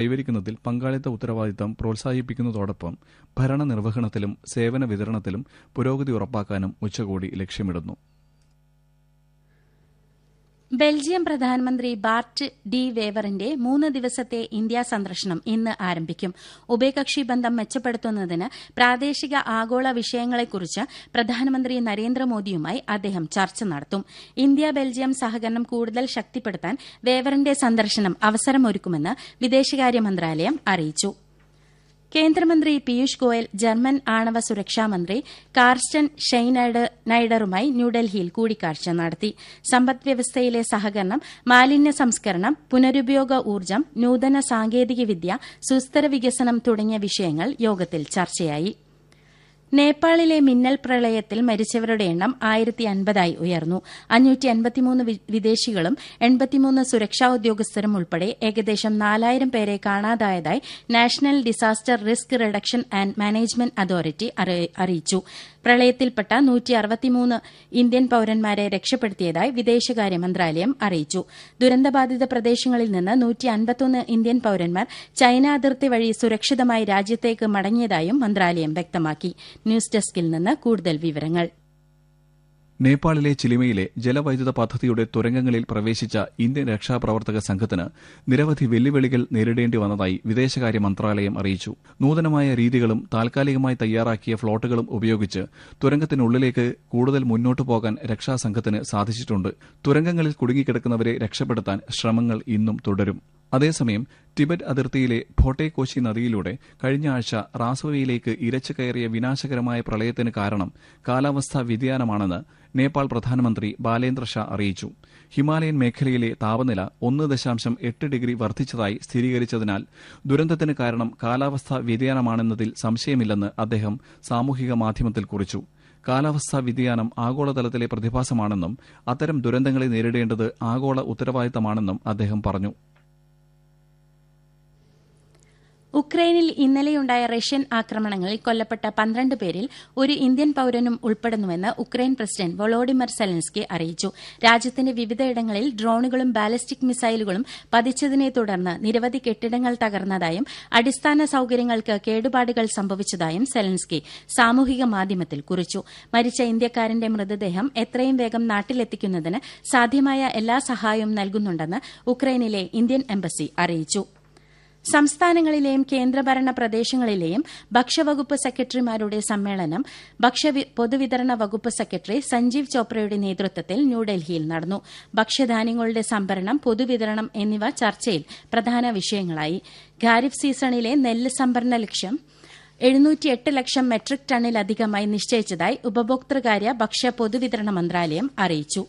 കൈവരിക്കുന്നതിൽ പങ്കാളിത്ത ഉത്തരവാദിത്തം പ്രോത്സാഹിപ്പിക്കുന്നതോടൊപ്പം ഭരണനിർവഹണത്തിലും സേവന വിതരണത്തിലും പുരോഗതി ഉറപ്പാക്കാനും ഉച്ചകോടി ലക്ഷ്യമിടുന്നു ബെൽജിയം പ്രധാനമന്ത്രി ബാർട്ട് ഡി വേവറിന്റെ മൂന്ന് ദിവസത്തെ ഇന്ത്യ സന്ദർശനം ഇന്ന് ആരംഭിക്കും ഉഭയകക്ഷി ബന്ധം മെച്ചപ്പെടുത്തുന്നതിന് പ്രാദേശിക ആഗോള വിഷയങ്ങളെക്കുറിച്ച് പ്രധാനമന്ത്രി നരേന്ദ്രമോദിയുമായി അദ്ദേഹം ചർച്ച നടത്തും ഇന്ത്യ ബെൽജിയം സഹകരണം കൂടുതൽ ശക്തിപ്പെടുത്താൻ വേവറിന്റെ സന്ദർശനം അവസരമൊരുക്കുമെന്ന് വിദേശകാര്യ മന്ത്രാലയം അറിയിച്ചു കേന്ദ്രമന്ത്രി പീയൂഷ് ഗോയൽ ജർമ്മൻ ആണവ സുരക്ഷാ മന്ത്രി കാർസ്റ്റൻ ഷെയ്നൈഡറുമായി ന്യൂഡൽഹിയിൽ കൂടിക്കാഴ്ച നടത്തി സമ്പദ്വ്യവസ്ഥയിലെ സഹകരണം മാലിന്യ സംസ്കരണം പുനരുപയോഗ ഊർജ്ജം നൂതന സാങ്കേതികവിദ്യ സുസ്ഥിര വികസനം തുടങ്ങിയ വിഷയങ്ങൾ യോഗത്തിൽ ചർച്ചയായി നേപ്പാളിലെ മിന്നൽ പ്രളയത്തിൽ മരിച്ചവരുടെ എണ്ണം ആയിരത്തി അൻപതായി ഉയർന്നു അഞ്ഞൂറ്റി അൻപത്തിമൂന്ന് വിദേശികളും എൺപത്തിമൂന്ന് സുരക്ഷാ ഉദ്യോഗസ്ഥരും ഉൾപ്പെടെ ഏകദേശം നാലായിരം പേരെ കാണാതായതായി national disaster risk reduction and management authority അറിയിച്ചു പ്രളയത്തിൽപ്പെട്ട നൂറ്റി അറുപത്തിമൂന്ന് ഇന്ത്യൻ പൌരന്മാരെ രക്ഷപ്പെടുത്തിയതായി വിദേശകാര്യ മന്ത്രാലയം അറിയിച്ചു ദുരന്തബാധിത പ്രദേശങ്ങളിൽ നിന്ന് നൂറ്റി അൻപത്തൊന്ന് ഇന്ത്യൻ പൌരന്മാർ ചൈന അതിർത്തി വഴി സുരക്ഷിതമായി രാജ്യത്തേക്ക് മടങ്ങിയതായും മന്ത്രാലയം വ്യക്തമാക്കി ന്യൂസ് ഡെസ്കിൽ നിന്ന് കൂടുതൽ വിവരങ്ങൾ നേപ്പാളിലെ ചിലിമയിലെ ജലവൈദ്യുത പദ്ധതിയുടെ തുരങ്കങ്ങളിൽ പ്രവേശിച്ച ഇന്ത്യൻ രക്ഷാപ്രവർത്തക സംഘത്തിന് നിരവധി വെല്ലുവിളികൾ നേരിടേണ്ടി വന്നതായി വിദേശകാര്യ മന്ത്രാലയം അറിയിച്ചു നൂതനമായ രീതികളും താൽക്കാലികമായി തയ്യാറാക്കിയ ഫ്ളോട്ടുകളും ഉപയോഗിച്ച് തുരങ്കത്തിനുള്ളിലേക്ക് കൂടുതൽ മുന്നോട്ടു പോകാൻ രക്ഷാസംഘത്തിന് സാധിച്ചിട്ടുണ്ട് തുരങ്കങ്ങളിൽ കുടുങ്ങിക്കിടക്കുന്നവരെ രക്ഷപ്പെടുത്താൻ ശ്രമങ്ങൾ ഇന്നും തുടരും അതേസമയം ടിബറ്റ് അതിർത്തിയിലെ ഭോട്ടേകോശി നദിയിലൂടെ കഴിഞ്ഞ ആഴ്ച റാസ്വയിലേക്ക് ഇരച്ചു കയറിയ വിനാശകരമായ പ്രളയത്തിന് കാരണം കാലാവസ്ഥാ വ്യതിയാനമാണെന്ന് നേപ്പാൾ പ്രധാനമന്ത്രി ബാലേന്ദ്ര ഷാ അറിയിച്ചു ഹിമാലയൻ മേഖലയിലെ താപനില ഒന്ന് ദശാംശം എട്ട് ഡിഗ്രി വർദ്ധിച്ചതായി സ്ഥിരീകരിച്ചതിനാൽ ദുരന്തത്തിന് കാരണം കാലാവസ്ഥാ വ്യതിയാനമാണെന്നതിൽ സംശയമില്ലെന്ന് അദ്ദേഹം സാമൂഹിക മാധ്യമത്തിൽ കുറിച്ചു കാലാവസ്ഥാ വ്യതിയാനം ആഗോളതലത്തിലെ പ്രതിഭാസമാണെന്നും അത്തരം ദുരന്തങ്ങളെ നേരിടേണ്ടത് ആഗോള ഉത്തരവാദിത്തമാണെന്നും അദ്ദേഹം പറഞ്ഞു ഉക്രൈനിൽ ഇന്നലെയുണ്ടായ റഷ്യൻ ആക്രമണങ്ങളിൽ കൊല്ലപ്പെട്ട പന്ത്രണ്ട് പേരിൽ ഒരു ഇന്ത്യൻ പൌരനും ഉൾപ്പെടുന്നുവെന്ന് ഉക്രൈൻ പ്രസിഡന്റ് വൊളോഡിമർ സെലൻസ്കി അറിയിച്ചു രാജ്യത്തിന്റെ വിവിധയിടങ്ങളിൽ ഡ്രോണുകളും ബാലിസ്റ്റിക് മിസൈലുകളും പതിച്ചതിനെ തുടർന്ന് നിരവധി കെട്ടിടങ്ങൾ തകർന്നതായും അടിസ്ഥാന സൌകര്യങ്ങൾക്ക് കേടുപാടുകൾ സംഭവിച്ചതായും സെലൻസ്കി സാമൂഹിക മാധ്യമത്തിൽ കുറിച്ചു മരിച്ച ഇന്ത്യക്കാരന്റെ മൃതദേഹം എത്രയും വേഗം നാട്ടിലെത്തിക്കുന്നതിന് സാധ്യമായ എല്ലാ സഹായവും നൽകുന്നുണ്ടെന്ന് ഉക്രൈനിലെ ഇന്ത്യൻ എംബസി അറിയിച്ചു സംസ്ഥാനങ്ങളിലെയും കേന്ദ്രഭരണ പ്രദേശങ്ങളിലെയും ഭക്ഷ്യവകുപ്പ് സെക്രട്ടറിമാരുടെ സമ്മേളനം ഭക്ഷ്യ പൊതുവിതരണ വകുപ്പ് സെക്രട്ടറി സഞ്ജീവ് ചോപ്രയുടെ നേതൃത്വത്തിൽ ന്യൂഡൽഹിയിൽ നടന്നു ഭക്ഷ്യധാന്യങ്ങളുടെ സംഭരണം പൊതുവിതരണം എന്നിവ ചർച്ചയിൽ പ്രധാന വിഷയങ്ങളായി ഖാരിഫ് സീസണിലെ നെല്ല് സംഭരണ ലക്ഷ്യം എഴുന്നൂറ്റിയെട്ട് ലക്ഷം മെട്രിക് ടണ്ണിലധികമായി നിശ്ചയിച്ചതായി ഉപഭോക്തൃകാര്യ ഭക്ഷ്യ പൊതുവിതരണ മന്ത്രാലയം അറിയിച്ചു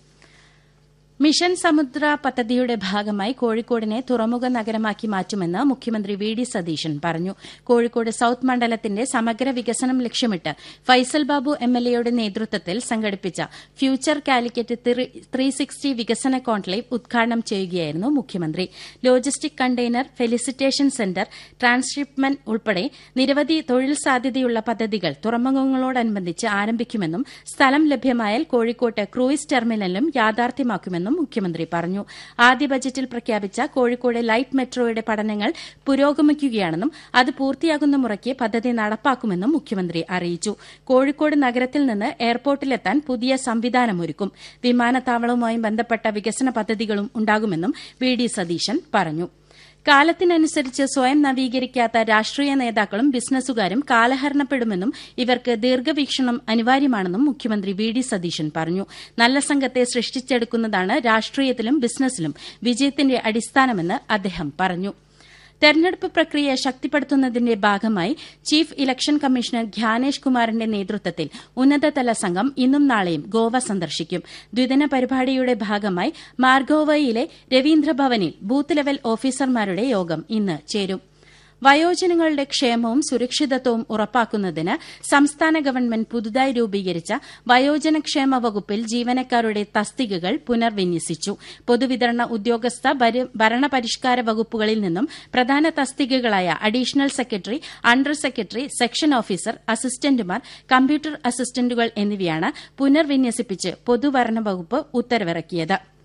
മിഷൻ സമുദ്ര പദ്ധതിയുടെ ഭാഗമായി കോഴിക്കോടിനെ തുറമുഖ നഗരമാക്കി മാറ്റുമെന്ന് മുഖ്യമന്ത്രി വി ഡി സതീശൻ പറഞ്ഞു കോഴിക്കോട് സൌത്ത് മണ്ഡലത്തിന്റെ സമഗ്ര വികസനം ലക്ഷ്യമിട്ട് ഫൈസൽ ബാബു എം എൽ എയുടെ നേതൃത്വത്തിൽ സംഘടിപ്പിച്ച ഫ്യൂച്ചർ കാലിക്കറ്റ് ത്രീ സിക്സ്റ്റി വികസന കോൺക്ലേവ് ഉദ്ഘാടനം ചെയ്യുകയായിരുന്നു മുഖ്യമന്ത്രി logistic container felicitation centre transshipment ഉൾപ്പെടെ നിരവധി തൊഴിൽ സാധ്യതയുള്ള പദ്ധതികൾ തുറമുഖങ്ങളോടനുബന്ധിച്ച് ആരംഭിക്കുമെന്നും സ്ഥലം ലഭ്യമായാൽ കോഴിക്കോട്ട് ക്രൂയിസ് ടെർമിനലും യാഥാർത്ഥ്യമാക്കുമെന്നും മുഖ്യമന്ത്രി പറഞ്ഞു ആദ്യ ബജറ്റിൽ പ്രഖ്യാപിച്ച കോഴിക്കോട് ലൈറ്റ് മെട്രോയുടെ പഠനങ്ങൾ പുരോഗമിക്കുകയാണെന്നും അത് പൂർത്തിയാകുന്ന മുറയ്ക്ക് പദ്ധതി നടപ്പാക്കുമെന്നും മുഖ്യമന്ത്രി അറിയിച്ചു കോഴിക്കോട് നഗരത്തിൽ നിന്ന് എയർപോർട്ടിലെത്താൻ പുതിയ സംവിധാനമൊരുക്കും വിമാനത്താവളവുമായി ബന്ധപ്പെട്ട വികസന പദ്ധതികളും ഉണ്ടാകുമെന്നും വി ഡി സതീശൻ പറഞ്ഞു കാലത്തിനനുസരിച്ച് സ്വയം നവീകരിക്കാത്ത രാഷ്ട്രീയ നേതാക്കളും ബിസിനസ്സുകാരും കാലഹരണപ്പെടുമെന്നും ഇവർക്ക് ദീർഘവീക്ഷണം അനിവാര്യമാണെന്നും മുഖ്യമന്ത്രി വി ഡി സതീശൻ പറഞ്ഞു നല്ല സംഘത്തെ സൃഷ്ടിച്ചെടുക്കുന്നതാണ് രാഷ്ട്രീയത്തിലും ബിസിനസ്സിലും വിജയത്തിന്റെ അടിസ്ഥാനമെന്ന് അദ്ദേഹം പറഞ്ഞു തെരഞ്ഞെടുപ്പ് പ്രക്രിയ ശക്തിപ്പെടുത്തുന്നതിന്റെ ഭാഗമായി ചീഫ് ഇലക്ഷൻ കമ്മീഷണർ ധ്യാനേഷ് കുമാറിന്റെ നേതൃത്വത്തിൽ ഉന്നതതല സംഘം ഇന്നും നാളെയും ഗോവ സന്ദർശിക്കും ദ്വിദിന പരിപാടിയുടെ ഭാഗമായി മാർഗോവയിലെ രവീന്ദ്രഭവനിൽ ബൂത്ത് ലെവൽ ഓഫീസർമാരുടെ യോഗം ഇന്ന് ചേരും വയോജനങ്ങളുടെ ക്ഷേമവും സുരക്ഷിതത്വവും ഉറപ്പാക്കുന്നതിന് സംസ്ഥാന ഗവൺമെന്റ് പുതുതായി രൂപീകരിച്ച വയോജനക്ഷേമ വകുപ്പിൽ ജീവനക്കാരുടെ തസ്തികകൾ പുനർവിന്യസിച്ചു പൊതുവിതരണ ഉദ്യോഗസ്ഥ ഭരണപരിഷ്കാര വകുപ്പുകളിൽ നിന്നും പ്രധാന തസ്തികകളായ additional secretary under secretary section officer അസിസ്റ്റന്റുമാർ കമ്പ്യൂട്ടർ അസിസ്റ്റന്റുകൾ എന്നിവയാണ് പുനർവിന്യസിപ്പിച്ച് പൊതുഭരണ വകുപ്പ് ഉത്തരവിറക്കിയത്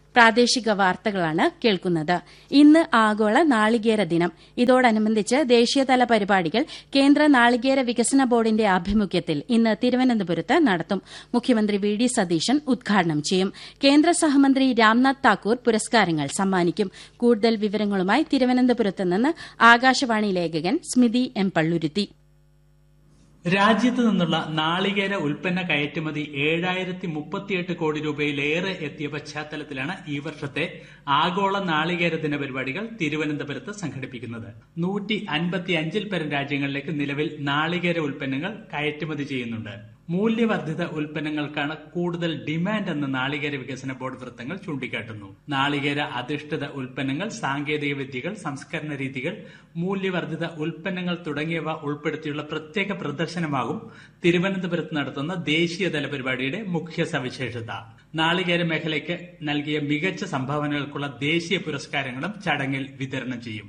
പ്രാദേശിക വാർത്തകളാണ് കേൾക്കുന്നത് ഇന്ന് ആഗോള നാളികേര ദിനം ഇതോടനുബന്ധിച്ച് ദേശീയതല പരിപാടികൾ കേന്ദ്ര നാളികേര വികസന ബോർഡിന്റെ ആഭിമുഖ്യത്തിൽ ഇന്ന് തിരുവനന്തപുരത്ത് നടത്തും മുഖ്യമന്ത്രി വി ഡി സതീശൻ ഉദ്ഘാടനം ചെയ്യും കേന്ദ്ര സഹമന്ത്രി രാംനാഥ് താക്കൂർ പുരസ്കാരങ്ങൾ സമ്മാനിക്കും കൂടുതൽ വിവരങ്ങളുമായി തിരുവനന്തപുരത്ത് നിന്ന് ആകാശവാണി ലേഖകൻ സ്മിതി എം പള്ളുരുത്തി രാജ്യത്ത് നിന്നുള്ള നാളികേര ഉൽപ്പന്ന കയറ്റുമതി ഏഴായിരത്തി മുപ്പത്തിയെട്ട് കോടി രൂപയിലേറെ എത്തിയ പശ്ചാത്തലത്തിലാണ് ഈ വർഷത്തെ ആഗോള നാളികേര ദിന പരിപാടികൾ തിരുവനന്തപുരത്ത് സംഘടിപ്പിക്കുന്നത് നൂറ്റി അൻപത്തി അഞ്ചിൽ പരം രാജ്യങ്ങളിലേക്ക് നിലവിൽ നാളികേര ഉൽപ്പന്നങ്ങൾ കയറ്റുമതി ചെയ്യുന്നുണ്ട് മൂല്യവർദ്ധിത ഉൽപ്പന്നങ്ങൾക്കാണ് കൂടുതൽ ഡിമാൻഡ് എന്ന് നാളികേര വികസന ബോർഡ് വൃത്തങ്ങൾ ചൂണ്ടിക്കാട്ടുന്നു നാളികേര അധിഷ്ഠിത ഉൽപ്പന്നങ്ങൾ സാങ്കേതിക വിദ്യകൾ സംസ്കരണ രീതികൾ മൂല്യവർദ്ധിത ഉൽപ്പന്നങ്ങൾ തുടങ്ങിയവ ഉൾപ്പെടുത്തിയുള്ള പ്രത്യേക പ്രദർശനമാകും തിരുവനന്തപുരത്ത് നടത്തുന്ന ദേശീയതല പരിപാടിയുടെ മുഖ്യ സവിശേഷത നാളികേര മേഖലയ്ക്ക് നൽകിയ മികച്ച സംഭാവനകൾക്കുള്ള ദേശീയ പുരസ്കാരങ്ങളും ചടങ്ങിൽ വിതരണം ചെയ്യും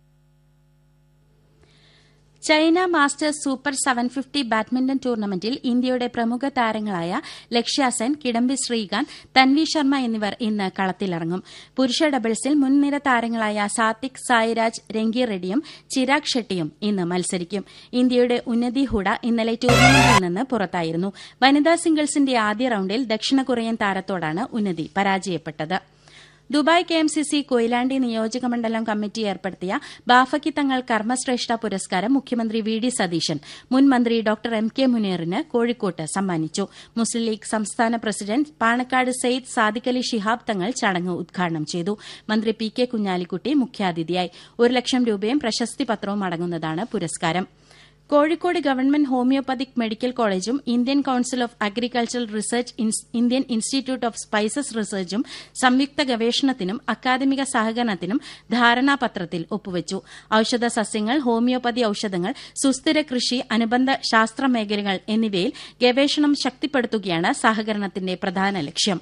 China masters super seven fifty badminton ടൂർണമെന്റിൽ ഇന്ത്യയുടെ പ്രമുഖ താരങ്ങളായ ലക്ഷ്യ സെൻ കിഡംബി ശ്രീകാന്ത് തൻവി ശർമ്മ എന്നിവർ ഇന്ന് കളത്തിലിറങ്ങും പുരുഷ ഡബിൾസിൽ മുൻനിര താരങ്ങളായ സാത്വിക് സായിരാജ് രംഗി റെഡ്ഡിയും ചിരാഗ് ഷെട്ടിയും ഇന്ന് മത്സരിക്കും ഇന്ത്യയുടെ ഉന്നതി ഹുഡ ഇന്നലെ ടൂർണമെന്റിൽ നിന്ന് പുറത്തായിരുന്നു വനിതാ സിംഗിൾസിന്റെ ആദ്യ റൌണ്ടിൽ ദക്ഷിണ കൊറിയൻ താരത്തോടാണ് ഉന്നതി പരാജയപ്പെട്ടത് Dubai K M C C Koyilandy നിയോജക മണ്ഡലം കമ്മിറ്റി ഏർപ്പെടുത്തിയ ബാഫക്കി തങ്ങൾ കർമ്മശ്രേഷ്ഠ പുരസ്കാരം മുഖ്യമന്ത്രി വി ഡി സതീശൻ മുൻ മന്ത്രി ഡോക്ടർ എം കെ മുനീറിന് കോഴിക്കോട്ട് സമ്മാനിച്ചു മുസ്ലിം ലീഗ് സംസ്ഥാന പ്രസിഡന്റ് പാണക്കാട് സെയ്ദ് സാദിഖലി ശിഹാബ് തങ്ങൾ ചടങ്ങ് ഉദ്ഘാടനം ചെയ്തു മന്ത്രി പി കെ കുഞ്ഞാലിക്കുട്ടി മുഖ്യാതിഥിയായി ഒരു ലക്ഷം രൂപയും പ്രശസ്തി പത്രവും അടങ്ങുന്നതാണ് പുരസ്കാരം കോഴിക്കോട് ഗവൺമെന്റ് ഹോമിയോപ്പതിക് മെഡിക്കൽ കോളേജും Indian council of agricultural research Indian institute of spices റിസർച്ചും സംയുക്ത ഗവേഷണത്തിനും അക്കാദമിക സഹകരണത്തിനും ധാരണാപത്രത്തിൽ ഒപ്പുവച്ചു ഔഷധ സസ്യങ്ങൾ ഹോമിയോപ്പതി ഔഷധങ്ങൾ സുസ്ഥിര കൃഷി അനുബന്ധ ശാസ്ത്ര മേഖലകൾ എന്നിവയിൽ ഗവേഷണം ശക്തിപ്പെടുത്തുകയാണ് സഹകരണത്തിന്റെ പ്രധാന ലക്ഷ്യം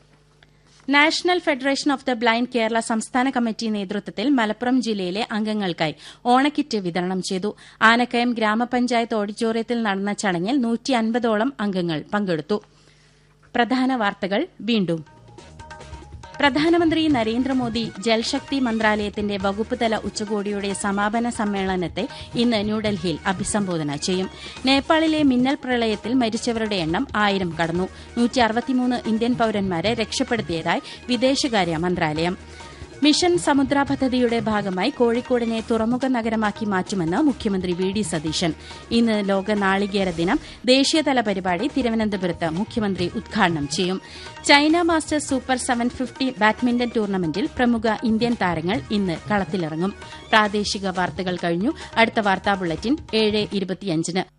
national federation of the blind Kerala സംസ്ഥാന കമ്മിറ്റി നേതൃത്വത്തിൽ മലപ്പുറം ജില്ലയിലെ അംഗങ്ങൾക്കായി ഓണക്കിറ്റ് വിതരണം ചെയ്തു ആനക്കയം ഗ്രാമപഞ്ചായത്ത് ഓഡിറ്റോറിയത്തിൽ നടന്ന ചടങ്ങിൽ നൂറ്റി അൻപതോളം അംഗങ്ങൾ പങ്കെടുത്തു പ്രധാന വാർത്തകൾ വീണ്ടും പ്രധാനമന്ത്രി നരേന്ദ്രമോദി ജൽശക്തി മന്ത്രാലയത്തിന്റെ വകുപ്പുതല ഉച്ചകോടിയുടെ സമാപന സമ്മേളനത്തെ ഇന്ന് ന്യൂഡൽഹിയിൽ അഭിസംബോധന ചെയ്യും നേപ്പാളിലെ മിന്നൽ പ്രളയത്തിൽ മരിച്ചവരുടെ എണ്ണം ആയിരം കടന്നു ഇന്ത്യൻ പൌരന്മാരെ രക്ഷപ്പെടുത്തിയതായി വിദേശകാര്യ മന്ത്രാലയം മിഷൻ സമുദ്ര പദ്ധതിയുടെ ഭാഗമായി കോഴിക്കോടിനെ തുറമുഖ നഗരമാക്കി മാറ്റുമെന്ന് മുഖ്യമന്ത്രി വി ഡി സതീശൻ ഇന്ന് ലോക നാളികേര ദിനം ദേശീയതല പരിപാടി തിരുവനന്തപുരത്ത് മുഖ്യമന്ത്രി ഉദ്ഘാടനം ചെയ്യും China masters super seven fifty badminton ടൂർണമെന്റിൽ പ്രമുഖ ഇന്ത്യൻ താരങ്ങൾ ഇന്ന് കളത്തിലിറങ്ങും പ്രാദേശിക വാർത്തകൾ കഴിഞ്ഞു അടുത്ത വാർത്താ ബുള്ളറ്റിൻ ഏഴ് ഇരുപത്തിയഞ്ചിന്